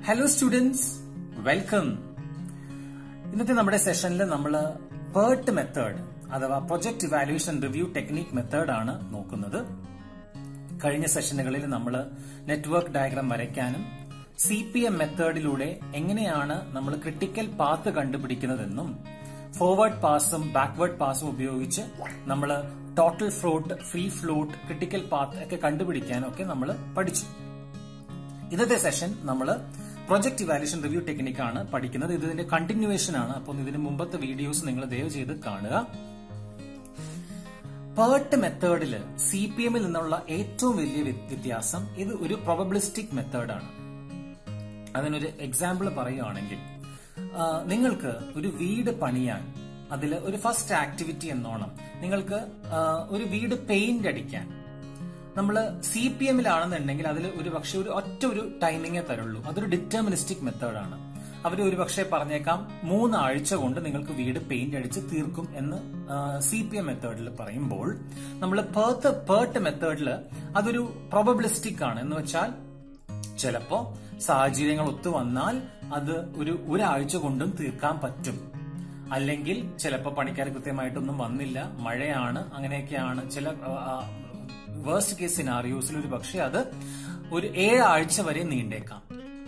Hello students welcome ഇന്നത്തെ നമ്മുടെ സെഷനിൽ നമ്മൾ പേർട്ട് മെത്തേഡ് അഥവാ project evaluation review technique method ആണ് നോക്കുന്നത് കഴിഞ്ഞ സെഷനുകളിൽ നമ്മൾ നെറ്റ്വർക്ക് ഡയഗ്രാം വരയ്ക്കാനും സി പി എം മെത്തേഡിലൂടെ എങ്ങനെയാണ് നമ്മൾ ക്രിട്ടിക്കൽ പാത്ത് കണ്ടുപിടിക്കുന്നതെന്നും ഫോർവേഡ് പാസും ബാക്ക്വേർഡ് പാസും ഉപയോഗിച്ച് നമ്മൾ total float free float critical path ഒക്കെ കണ്ടുപിടിക്കാനും ഒക്കെ നമ്മൾ പഠിച്ചു ഇന്നത്തെ സെഷൻ നമ്മൾ പ്രൊജക്ട് ഇവാലുവേഷൻ റിവ്യൂ ടെക്നിക് ആണ് പഠിക്കുന്നത് ഇത് ഇതിന്റെ കണ്ടിന്യൂവേഷൻ ആണ് അപ്പോൾ ഇതിന് മുമ്പത്തെ വീഡിയോസ് നിങ്ങൾ ദയവ് ചെയ്ത് കാണുക പേർട്ട് മെത്തേഡിൽ സി പി എമ്മിൽ നിന്നുള്ള ഏറ്റവും വലിയ വ്യ- വ്യത്യാസം ഇത് ഒരു പ്രൊബബിലിസ്റ്റിക് മെത്തേഡാണ് അതിനൊരു എക്സാമ്പിൾ പറയുകയാണെങ്കിൽ ആ, നിങ്ങൾക്ക് ഒരു വീട് പണിയാൻ അതിൽ ഒരു ഫസ്റ്റ് ആക്ടിവിറ്റി എന്നോണം നിങ്ങൾക്ക് ആ, ഒരു വീട് പെയിന്റ് അടിക്കാൻ നമ്മൾ സി പി എമ്മിലാണെന്നുണ്ടെങ്കിൽ അതിൽ ഒരു പക്ഷെ ഒരു ഒറ്റ ഒരു ടൈമിങ്ങേ തരുള്ളൂ അതൊരു ഡിറ്റർമിനിസ്റ്റിക് മെത്തേഡാണ് അവർ ഒരു പക്ഷേ പറഞ്ഞേക്കാം മൂന്നാഴ്ച കൊണ്ട് നിങ്ങൾക്ക് വീട് പെയിന്റ് അടിച്ച് തീർക്കും എന്ന് സി പി എം മെത്തേഡിൽ പറയുമ്പോൾ നമ്മൾ പേർത്ത് പേർട്ട് മെത്തേഡിൽ അതൊരു പ്രൊബബിലിസ്റ്റിക് ആണ് എന്ന് വെച്ചാൽ ചിലപ്പോ സാഹചര്യങ്ങൾ ഒത്തു വന്നാൽ അത് ഒരു ഒരാഴ്ച കൊണ്ടും തീർക്കാൻ പറ്റും അല്ലെങ്കിൽ ചിലപ്പോൾ പണിക്കാർ കൃത്യമായിട്ടൊന്നും വന്നില്ല മഴയാണ് അങ്ങനെയൊക്കെയാണ് ചില വേഴ്സ്റ്റ് കേസ് സിനാറിയോസിൽ ഒരു പക്ഷേ അത് ഒരു ഏഴാഴ്ച വരെ നീണ്ടേക്കാം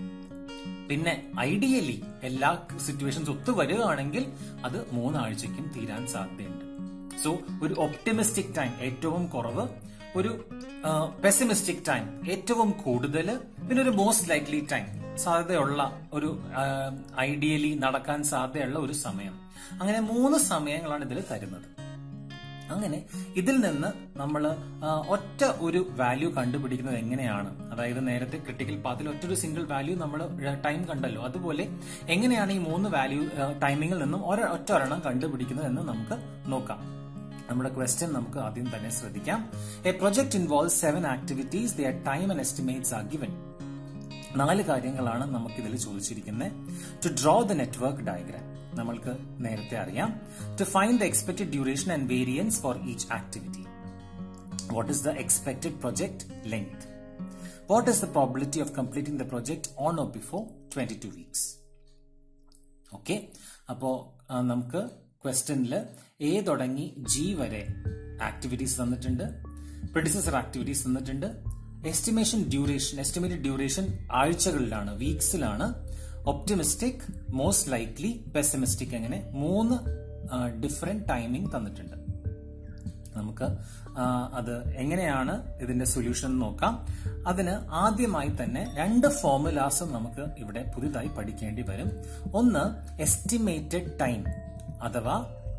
പിന്നെ ഐഡിയലി എല്ലാ സിറ്റുവേഷൻസ് ഒത്തു വരികയാണെങ്കിൽ അത് മൂന്നാഴ്ചയ്ക്കും തീരാൻ സാധ്യതയുണ്ട് സോ ഒരു ഒപ്റ്റിമിസ്റ്റിക് ടൈം ഏറ്റവും കുറവ് ഒരു പെസിമിസ്റ്റിക് ടൈം ഏറ്റവും കൂടുതൽ പിന്നെ ഒരു മോസ്റ്റ് ലൈക്ലി ടൈം സാധ്യതയുള്ള ഒരു ഐഡിയലി നടക്കാൻ സാധ്യതയുള്ള ഒരു സമയം അങ്ങനെ മൂന്ന് സമയങ്ങളാണ് ഇതിൽ തരുന്നത് അങ്ങനെ ഇതിൽ നിന്ന് നമ്മൾ ഒറ്റ ഒരു വാല്യൂ കണ്ടുപിടിക്കുന്നത് എങ്ങനെയാണ് അതായത് നേരത്തെ ക്രിട്ടിക്കൽ പാത്തിൽ ഒറ്റ ഒരു സിംഗിൾ വാല്യൂ നമ്മൾ ടൈം കണ്ടല്ലോ അതുപോലെ എങ്ങനെയാണ് ഈ മൂന്ന് വാല്യൂ ടൈമിങ്ങിൽ നിന്നും ഒര- ഒറ്റ ഒരെണ്ണം കണ്ടുപിടിക്കുന്നത് എന്ന് നമുക്ക് നോക്കാം നമ്മുടെ ക്വസ്റ്റ്യൻ നമുക്ക് ആദ്യം തന്നെ ശ്രദ്ധിക്കാം a project involve seven activities their time and estimates are given നാല് കാര്യങ്ങളാണ് നമുക്ക് ഇതിൽ ചോദിച്ചിരിക്കുന്നത് to draw the network diagram നമ്മൾക്ക് നേരത്തെ അറിയാം to find the expected duration and variance for each activity what is the expected project length what is the probability of completing the project on or before twenty two weeks okay അപ്പോ ആ, നമുക്ക് ക്വസ്റ്റ്യനിൽ A തുടങ്ങി G വരെ activities തന്നിട്ടുണ്ട് predecessor activities തന്നിട്ടുണ്ട് estimation duration estimated duration ആഴ്ചകളിലാണ് വീക്സിലാണ് ഒപ്റ്റിമിസ്റ്റിക് മോസ്റ്റ് ലൈക്ലി പെസിമിസ്റ്റിക് അങ്ങനെ മൂന്ന് ഡിഫറെന്റ് ടൈമിംഗ് തന്നിട്ടുണ്ട് നമുക്ക് ആ, അത് എങ്ങനെയാണ് ഇതിന്റെ സൊല്യൂഷൻ എന്ന് നോക്കാം അതിന് ആദ്യമായി തന്നെ രണ്ട് ഫോർമുലാസും നമുക്ക് ഇവിടെ പുതിയതായി പഠിക്കേണ്ടി വരും ഒന്ന് എസ്റ്റിമേറ്റഡ് ടൈം അഥവാ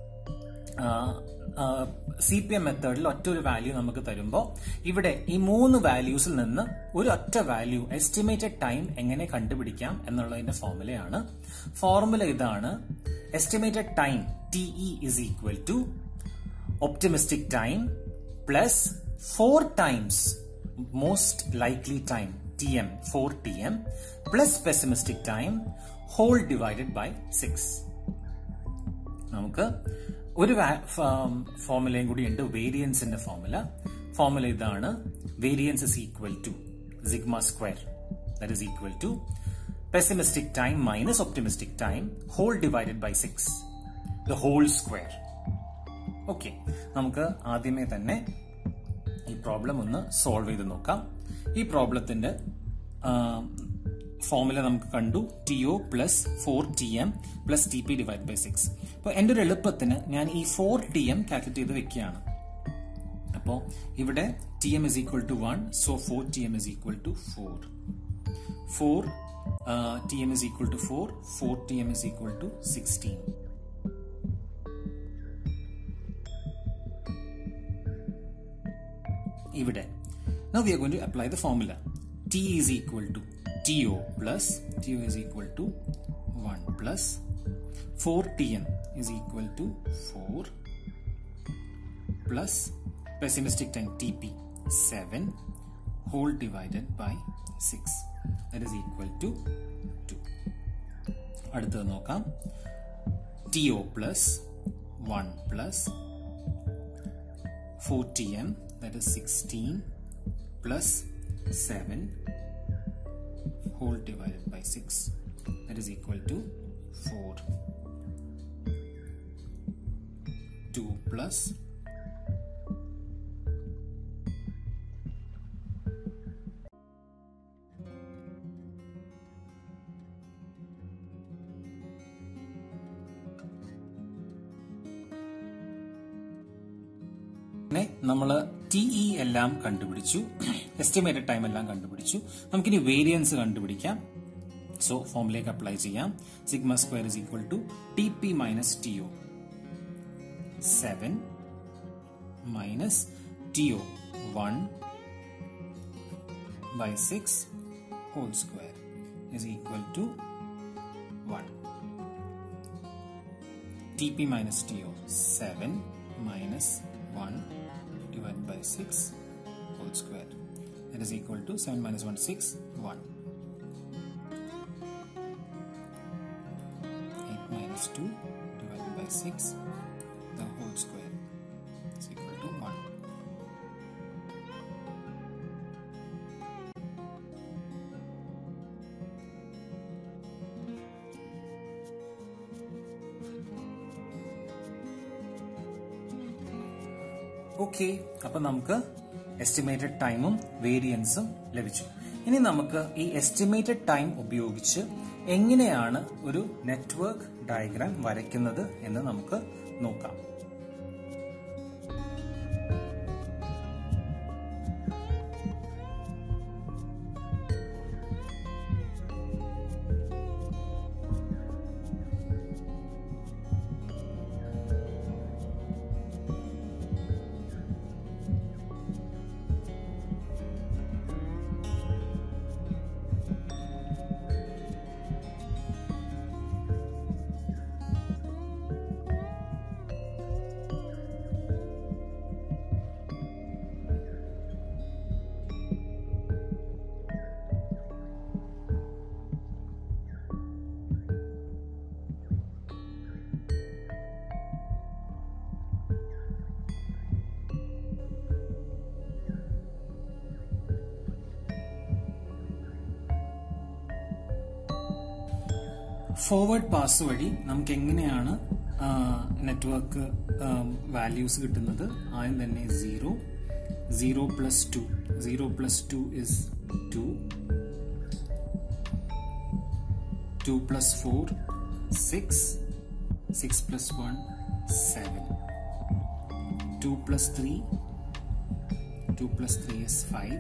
സി പി എം മെത്തേഡിൽ ഒറ്റ ഒരു വാല്യൂ നമുക്ക് തരുമ്പോൾ ഇവിടെ ഈ മൂന്ന് വാല്യൂസിൽ നിന്ന് ഒരു ഒറ്റ വാല്യൂ എസ്റ്റിമേറ്റഡ് ടൈം എങ്ങനെ കണ്ടുപിടിക്കാം എന്നുള്ളതിന്റെ ഫോർമുലയാണ് ഫോർമുല ഇതാണ് estimated time T E is equal to optimistic time plus 4 times most likely time tm 4 tm plus pessimistic time whole divided by 6 നമുക്ക് ഒരു ഫോർമുലയും കൂടി ഉണ്ട് വേരിയൻസിന്റെ ഫോർമുല ഫോർമുല ഇതാണ് variance is equal to sigma square that is equal to pessimistic time minus optimistic time whole divided by six the whole square okay നമുക്ക് ആദ്യമേ തന്നെ ഈ പ്രോബ്ലം ഒന്ന് സോൾവ് ചെയ്ത് നോക്കാം ഈ പ്രോബ്ലത്തിന്റെ ഫോർമുല നമുക്ക് കണ്ടു T O plus four T M plus T P divide by six അപ്പൊ എന്റെ ഒരു എളുപ്പത്തിന് ഞാൻ ഈ ഫോർ ടി എം കാൽക്കുലേറ്റ് ചെയ്ത് വെക്കുകയാണ് അപ്പോൾ ഇവിടെ T M is equal to one so four T M is equal to four four T M is equal to four four T M is equal to sixteen ഇവിടെ now we are going to apply the formula t is equal to to plus to is equal to 1 plus 4tm is equal to 4 plus pessimistic time tp 7 whole divided by 6 that is equal to 2 അടുത്തത് നോക്കാം T O plus one plus 4tm that is 16 plus 7 whole divided by 6 that is equal to 4 2 plus അങ്ങനെ നമ്മൾ T E എല്ലാം കണ്ടുപിടിച്ചു estimated time എല്ലാം കണ്ടുപിടിച്ചു നമുക്കിനി variance കണ്ടുപിടിക്കാം സോ ഫോമിലേക്ക് അപ്ലൈ ചെയ്യാം sigma square is equal to T P minus T O seven minus T O one by six whole square is equal to one T P minus T O seven minus 1 divided by 6 whole square. That is equal to 7 minus 1, 6, 1. 8 minus 2 divided by 6, the whole square is equal to 1. Okay അപ്പൊ നമുക്ക് estimated ടൈമും വേരിയൻസും ലഭിച്ചു ഇനി നമുക്ക് ഈ estimated time ഉപയോഗിച്ച് എങ്ങനെയാണ് ഒരു നെറ്റ്വർക്ക് ഡയഗ്രാം വരയ്ക്കുന്നത് എന്ന് നമുക്ക് നോക്കാം ഫോർവേഡ് പാസ് വഴി നമുക്ക് എങ്ങനെയാണ് നെറ്റ്വർക്ക് വാല്യൂസ് കിട്ടുന്നത് ആദ്യം തന്നെ zero zero plus two zero plus two is two two plus four six six plus one seven two plus three two plus three is five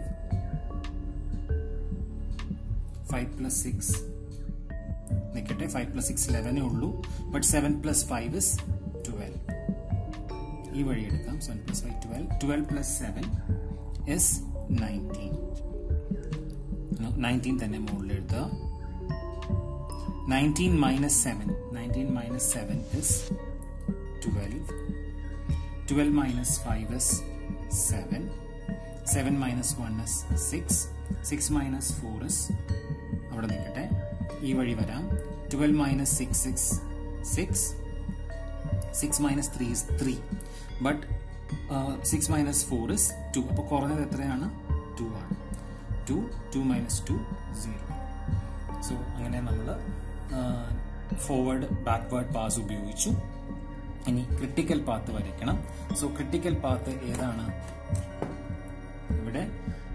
five plus six നിൽക്കട്ടെ five plus six ലെവനേ ഉള്ളൂ but seven plus five is twelve ഈ വഴി എടുക്കാം seven plus five twelve twelve plus seven is nineteen nineteen തന്നെ മുകളിൽ എഴുതുക nineteen minus seven nineteen minus seven is twelve twelve minus five is seven seven minus one is six six minus four is അവിടെ നിൽക്കട്ടെ ഈ വഴി വരാം twelve minus six six six six minus three is three but six minus four is two അപ്പോൾ കുറഞ്ഞത് എത്രയാണ് two ആണ് two two minus two zero so അങ്ങനെ നമ്മൾ ഫോർവേഡ് ബാക്ക്വേർഡ് പാസ് ഉപയോഗിച്ചു ഇനി ക്രിട്ടിക്കൽ പാത്ത് വരയ്ക്കണം സോ ക്രിട്ടിക്കൽ പാത്ത് ഏതാണ് ഇവിടെ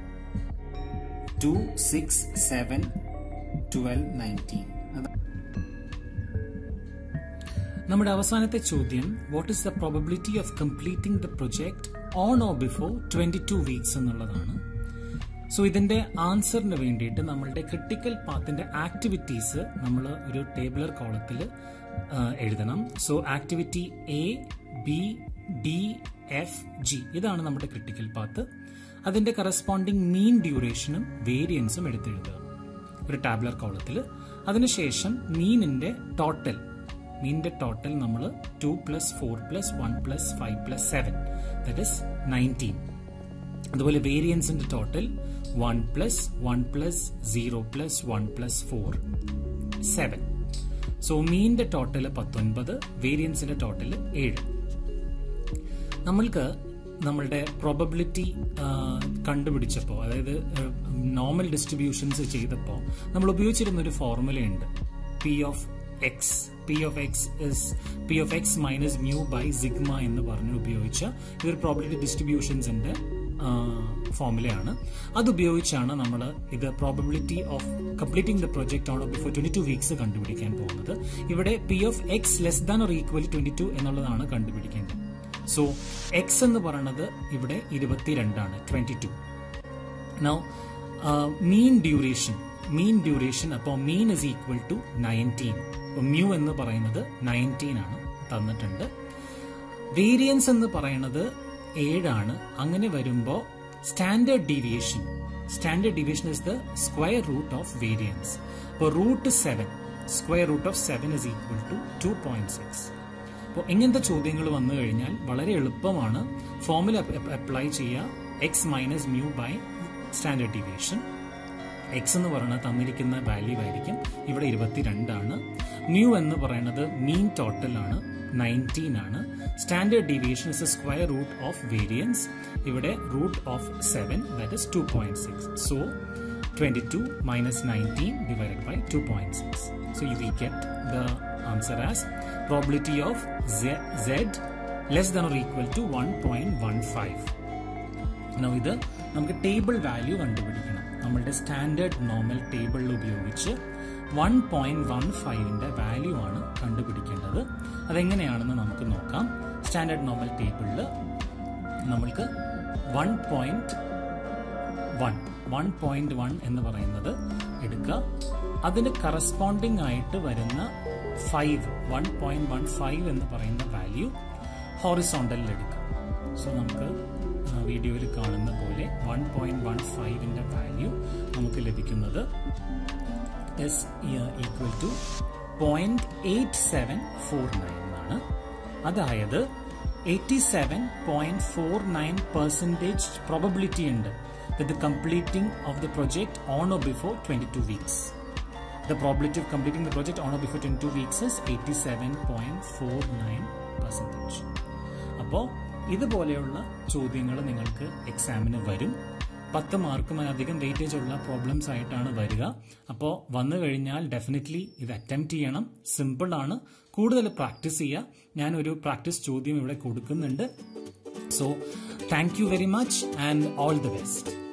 two six seven twelve nineteen നമ്മുടെ അവസാനത്തെ ചോദ്യം what is the probability of completing the project on or before twenty two weeks എന്നുള്ളതാണ് സോ ഇതിന്റെ ആൻസറിന് വേണ്ടിയിട്ട് നമ്മളുടെ ക്രിട്ടിക്കൽ പാത്തിന്റെ ആക്ടിവിറ്റീസ് നമ്മൾ ഒരു ടേബിളർ കോളത്തിൽ എഴുതണം so activity A B D F G ഇതാണ് നമ്മുടെ ക്രിട്ടിക്കൽ പാത്ത് അതിന്റെ കറസ്പോണ്ടിങ് മീൻ ഡ്യൂറേഷനും വേരിയൻസും എടുത്തെഴുതുക ഒരു ടാബ്ലർ കോളത്തിൽ അതിനുശേഷം മീനിന്റെ ടോട്ടൽ മീനിന്റെ ടോട്ടൽ നമ്മൾ two plus four plus one plus five plus seven that is nineteen അതുപോലെ വേരിയൻസിന്റെ total one plus one plus zero plus one plus four seven so മീനിന്റെ ടോട്ടൽ പത്തൊൻപത് വേരിയൻസിന്റെ ടോട്ടൽ ഏഴ് നമ്മൾക്ക് നമ്മളുടെ പ്രോബബിലിറ്റി കണ്ടുപിടിച്ചപ്പോൾ അതായത് നോർമൽ ഡിസ്ട്രിബ്യൂഷൻസ് ചെയ്തപ്പോൾ നമ്മൾ ഉപയോഗിച്ചിരുന്ന ഒരു ഫോർമുലയുണ്ട് P of X P of X is P of X minus mu by sigma എന്ന് പറഞ്ഞ് ഉപയോഗിച്ച ഇതൊരു പ്രോബിലിറ്റി ഡിസ്ട്രിബ്യൂഷൻസിന്റെ ഫോർമുലയാണ് അത് ഉപയോഗിച്ചാണ് നമ്മൾ ഇത് probability of completing the project on before twenty two weeks കണ്ടുപിടിക്കാൻ പോകുന്നത് ഇവിടെ P of X less than or equal twenty two എന്നുള്ളതാണ് കണ്ടുപിടിക്കേണ്ടത് സോ എക്സ് എന്ന് പറയുന്നത് ഇവിടെ ഇരുപത്തിരണ്ടാണ് twenty two now mean duration mean duration അപ്പോൾ mean is equal to nineteen mu എന്ന് പറയുന്നത് നയൻറ്റീൻ ആണ് തന്നിട്ടുണ്ട് വേരിയൻസ് എന്ന് പറയുന്നത് ഏഴാണ് അങ്ങനെ വരുമ്പോൾ standard deviation standard deviation is the square root of variance അപ്പോൾ root seven square root of seven is equal to two point six അപ്പോൾ ഇങ്ങനത്തെ ചോദ്യങ്ങൾ വന്നു കഴിഞ്ഞാൽ വളരെ എളുപ്പമാണ് ഫോമുല അപ്ലൈ ചെയ്യുക X minus mu by standard deviation X എന്ന് പറയുന്നത് തന്നിരിക്കുന്ന വാല്യൂ ആയിരിക്കും ഇവിടെ ഇരുപത്തിരണ്ടാണ് മ്യൂ എന്ന് പറയുന്നത് മീൻ ടോട്ടൽ ആണ് നയൻറ്റീൻ ആണ് standard deviation is a square root of variance ഇവിടെ root of seven that is two point six so 22 minus 19 divided by 2.6. So you will get the answer as probability of z, z less than or equal to 1.15. Now ഇത് നമുക്ക് table value കണ്ടുപിടിക്കണം നമ്മളുടെ standard normal ടേബിളിൽ ഉപയോഗിച്ച് one point one ഫൈവിന്റെ value ആണ് കണ്ടുപിടിക്കേണ്ടത് അതെങ്ങനെയാണെന്ന് നമുക്ക് നോക്കാം സ്റ്റാൻഡേർഡ് നോർമൽ ടേബിളിൽ നമ്മൾക്ക് one point one one point one എന്ന് പറയുന്നത് എടുക്കുക അതിന് കറസ്പോണ്ടിങ് ആയിട്ട് വരുന്ന five one point one five എന്ന് പറയുന്ന വാല്യൂ ഹോറിസോണ്ടലിൽ എടുക്കുക സോ നമുക്ക് വീഡിയോയിൽ കാണുന്ന പോലെ വൺ പോയിന്റ് വൺ ഫൈവിന്റെ വാല്യൂ നമുക്ക് ലഭിക്കുന്നത് is equal to point eight seven four nine എന്നാണ് അതായത് eighty seven point four nine percentage probability ഉണ്ട് with the completing of the project on or before 22 weeks. The probability of completing the project on or before 22 weeks is 87.49 percentage. അപ്പോൾ ഇതുപോലെയുള്ള ചോദ്യങ്ങൾ നിങ്ങൾക്ക് എക്സാമിന് വരും പത്ത് മാർക്കും അധികം വെയിറ്റേജ് ഉള്ള പ്രോബ്ലംസ് ആയിട്ടാണ് വരിക അപ്പോൾ വന്നു കഴിഞ്ഞാൽ ഡെഫിനറ്റ്ലി ഇത് അറ്റംപ്റ്റ് ചെയ്യണം സിമ്പിൾ ആണ് കൂടുതൽ പ്രാക്ടീസ് ചെയ്യുക ഞാൻ ഒരു പ്രാക്ടീസ് ചോദ്യം ഇവിടെ കൊടുക്കുന്നുണ്ട് so thank you very much and all the best